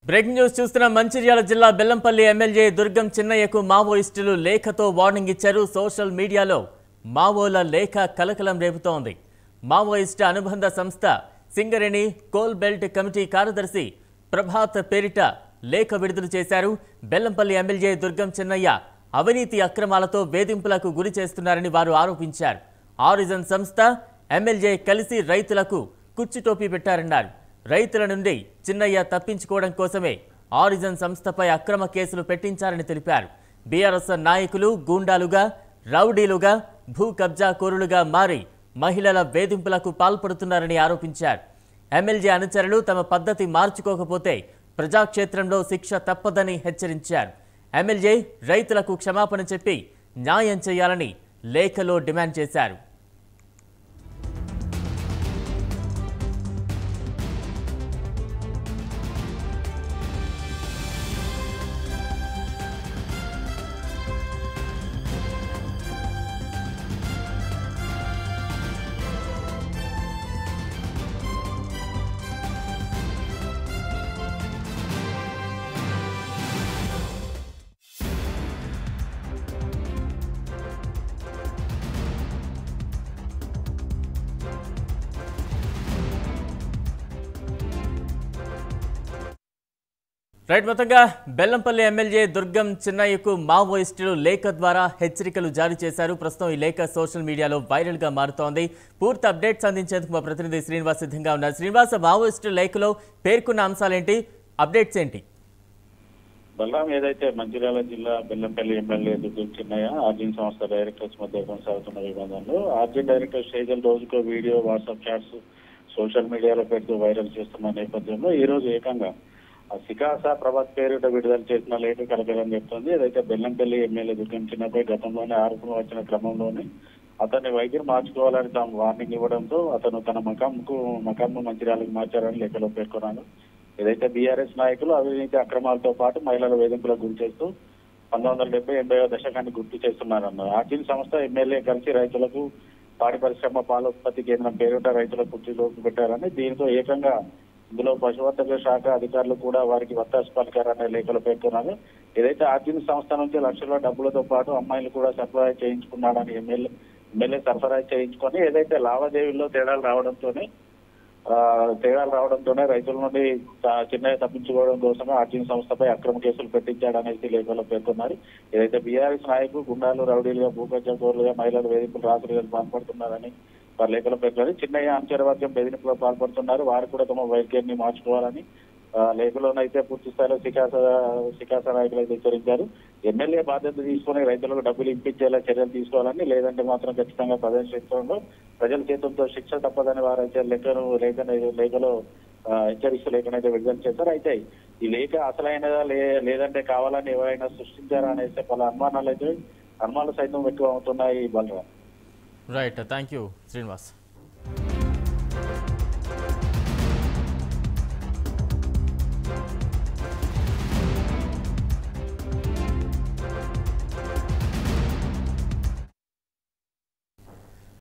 breaking news చూస్తున్న మంచిర్యాల జిల్లా Bellampalli MLA దుర్గం చిన్నయ్యకు మావోయిస్టులు లేఖతో వార్నింగ్ ఇచ్చారు సోషల్ మీడియాలో మావోల లేఖ కలకలం రేపుతోంది మావోయిస్టు అనుబంధ సంస్థ సింగరేణి కోల్ బెల్ట్ కమిటీ కార్యదర్శి ప్రభాత్ పేరిట లేఖ విడుదల చేశారు బెల్లంపల్లి ఎమ్మెల్యే దుర్గం చిన్నయ్య అవినీతి అక్రమాలతో వేధింపులకు గురి చేస్తున్నారని వారు ఆరోపించారు ఆరిజన్ సంస్థ ఎమ్మెల్యే కలిసి రైతులకు కుచ్చుటోపీ పెట్టారన్నారు రైతుల నుండి చిన్నయ్య తప్పించుకోవడం కోసమే ఆరిజన్ సంస్థపై అక్రమ కేసులు పెట్టించారని తెలిపారు బీఆర్ఎస్ నాయకులు గూండాలుగా రౌడీలుగా భూ కబ్జా కోరులుగా మారి మహిళల వేధింపులకు పాల్పడుతున్నారని ఆరోపించారు ఎమ్మెల్యే అనుచరులు తమ పద్ధతి మార్చుకోకపోతే ప్రజాక్షేత్రంలో శిక్ష తప్పదని హెచ్చరించారు ఎమ్మెల్యే రైతులకు క్షమాపణ చెప్పి న్యాయం చేయాలని లేఖలో డిమాండ్ చేశారు రైట్ మొత్తంగా బెల్లంపల్లి ఎమ్మెల్యే దుర్గం చిన్నయ్యకు మావోయిస్టులు లేఖ ద్వారా హెచ్చరికలు జారీ చేశారు ప్రస్తుతం ఈ లేఖ సోషల్ మీడియాలో వైరల్ గా మారుతోంది పూర్తి అప్డేట్స్ అందించేందుకు మా ప్రతినిధి శ్రీనివాస్ సిద్ధంగా ఉన్నారు శ్రీనివాస్ మావోయిస్టు లేఖలో పేర్కొన్న అంశాలేంటి అప్డేట్స్ ఏంటి బలరాం ఏదైతే మంచిర్యాల జిల్లా బెల్లంపల్లి ఎమ్మెల్యే దుర్గం చిన్నయ్య ఆర్జీన్ సంస్థ డైరెక్టర్స్ మధ్య కొనసాగుతున్న వివాదంలో ఆర్జీన్ డైరెక్టర్ స్టేజల్ రోజుకో వీడియో వాట్సాప్ చాట్స్ సోషల్ మీడియాలో పెడుతూ వైరల్ చేస్తున్న నేపథ్యంలో ఈ రోజు ఏకంగా ఆ సికాస ప్రభాత్ పేరిట విడుదల చేసిన లేఖ కలకలని చెప్తుంది ఏదైతే బెల్లంపల్లి ఎమ్మెల్యే దుర్గం చిన్నపై గతంలోనే ఆరోపణ వచ్చిన క్రమంలోనే అతన్ని వైద్యం మార్చుకోవాలని తాము వార్నింగ్ ఇవ్వడంతో అతను తన మకాంకు మకాంను మంచిర్యాలకు మార్చారని లేఖలో పేర్కొన్నారు ఏదైతే బీఆర్ఎస్ నాయకులు అవినీతి అక్రమాలతో పాటు మహిళల వేధింపులకు గురి చేస్తూ పంతొమ్మిది వందల డెబ్బై ఎనభై దశకాన్ని గుర్తు చేస్తున్నారన్నారు ఆర్టీసీ సంస్థ ఎమ్మెల్యే కలిసి రైతులకు పాడి పరిశ్రమ పాల ఉత్పత్తి కేంద్రం పేరిట రైతులకు కుర్చీలోకి పెట్టారని దీంతో ఏకంగా ఇందులో పశువర్ధక శాఖ అధికారులు కూడా వారికి వత్తాసు పలికారనే లేఖలు పేర్కొన్నారు ఏదైతే ఆర్టీసీ సంస్థ నుంచి లక్షల డబ్బులతో పాటు అమ్మాయిలు కూడా సరఫరా చేయించుకున్నాడని ఎమ్మెల్యే ఎమ్మెల్యే సరఫరా చేయించుకొని ఏదైతే లావాదేవీల్లో తేడాలు రావడంతోనే ఆ, తేడాలు రావడంతోనే రైతుల నుండి తా- చిన్నయ్య తప్పించుకోవడం కోసమే ఆర్టీసీ సంస్థపై అక్రమ కేసులు పెట్టించాడనేసి లేఖలో పేర్కొన్నారు ఏదైతే బీఆర్ఎస్ నాయకులు గుండాలు రౌడీలుగా భూకబ్జాకోరులుగా మహిళలు వేధింపులు రాత్రులుగా పాల్పడుతున్నారని వారి లేఖలో పేర్కొన్నారు చిన్నయ్య అంచరవర్గం బెదిరింపులో పాల్పడుతున్నారు వారు కూడా తమ వైఖరిని మార్చుకోవాలని ఆ, లేఖలోనైతే పూర్తి స్థాయిలో శిఖాస శిఖాస నాయకులు అయితే హెచ్చరించారు ఎమ్మెల్యే బాధ్యత తీసుకుని రైతులకు డబ్బులు ఇప్పించేలా చర్యలు తీసుకోవాలని లేదంటే మాత్రం ఖచ్చితంగా ప్రజల క్షేత్రంలో ప్రజల చేతులతో శిక్ష తప్పదని వారైతే లేఖను లేఖ లేఖలో ఆ, హెచ్చరిస్తూ లేఖనైతే విడుదల చేశారు అయితే ఈ లేఖ అసలైనదా లే లేదంటే కావాలని ఎవరైనా సృష్టించారా అనేసి పలు అనుమానాలు అయితే అనుమానాలు సైతం ఎక్కువ అవుతున్నాయి Balram right thank you Srinivas